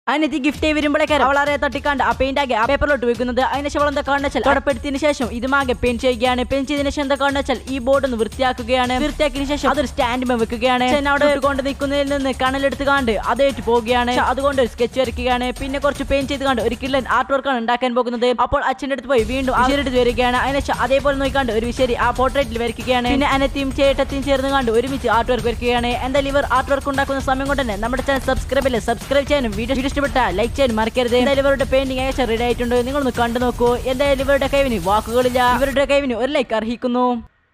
അനിയത്തി ഗിഫ്റ്റ് വരുമ്പോഴേക്കാരം അവളെ തട്ടിക്കാണ്ട് ആ പെയിന്റ് ആകെ ആ പേപ്പറിലോട്ട് വെക്കുന്നത് അതിനുശേഷം അവൾ എന്താ കാണുന്ന വെച്ചാൽ കടപ്പെടുത്തിയതിനു ശേഷം ഇതുമാകെ പെയിന്റ് ചെയ്യുകയാണ് പെയിന്റ് ചെയ്തതിനു ശേഷം എന്താ കാണുന്ന വെച്ചാൽ ഈ ബോർഡ് ഒന്ന് വൃത്തിയാക്കുകയാണ് വൃത്തിയാക്കിയതിനു ശേഷം അതൊരു സ്റ്റാൻഡ് വെക്കുകയാണ് ശേഷം അവിടെ കൊണ്ട് നിൽക്കുന്നതിൽ നിന്ന് കണലെടുത്ത് കാണ്ട് അതേറ്റ് പോവുകയാണ് ശേഷം അതുകൊണ്ട് ഒരു സ്കെച്ച് വരയ്ക്കുകയാണ് പിന്നെ കുറച്ച് പെയിന്റ് ചെയ്ത് കണ്ട് ഒരു കില്ലൻ ആർട്ട് വർക്കാണ് ഉണ്ടാക്കാൻ പോകുന്നത് അപ്പോൾ അച്ഛൻ്റെ അടുത്ത് പോയി വീണ്ടും വിശേഷം വരികയാണ് അതിനുശേഷം അതേപോലെ നോക്കിക്കാണ്ട് ഒരു വിശേരി ആ പോർട്രേറ്റിൽ വരയ്ക്കുകയാണ് പിന്നെ അനത്തിയും ചേട്ടത്തിയും ചേർന്ന് കണ്ട് ഒരുമിച്ച് ആർട്ട് വർക്ക് വരയ്ക്കുകയാണ് എന്തായാലും ഇവർ ആർട്ട് വർക്ക് ഉണ്ടാക്കുന്ന സമയം കൊണ്ട് തന്നെ നമ്മുടെ ചാനൽ സബ്സ്ക്രൈബ് ഇല്ല സബ്സ്ക്രൈബ് ചെയ്യാനും വീഡിയോ ഇഷ്ടപ്പെട്ടാൽ ലൈക്ക് ചെയ്യാനും മറക്കരുത് എന്തായാലും ഇവരുടെ പെയിന്റിംഗ് ഏകദേശം റെഡി ആയിട്ടുണ്ട് നിങ്ങളൊന്ന് കണ്ടു നോക്കൂ എന്തായാലും ഇവരുടെ കൈവിന് വാക്കുകളില്ല ഇവരുടെ കൈവിന് ഒരു ലൈക്ക് അർഹിക്കുന്നു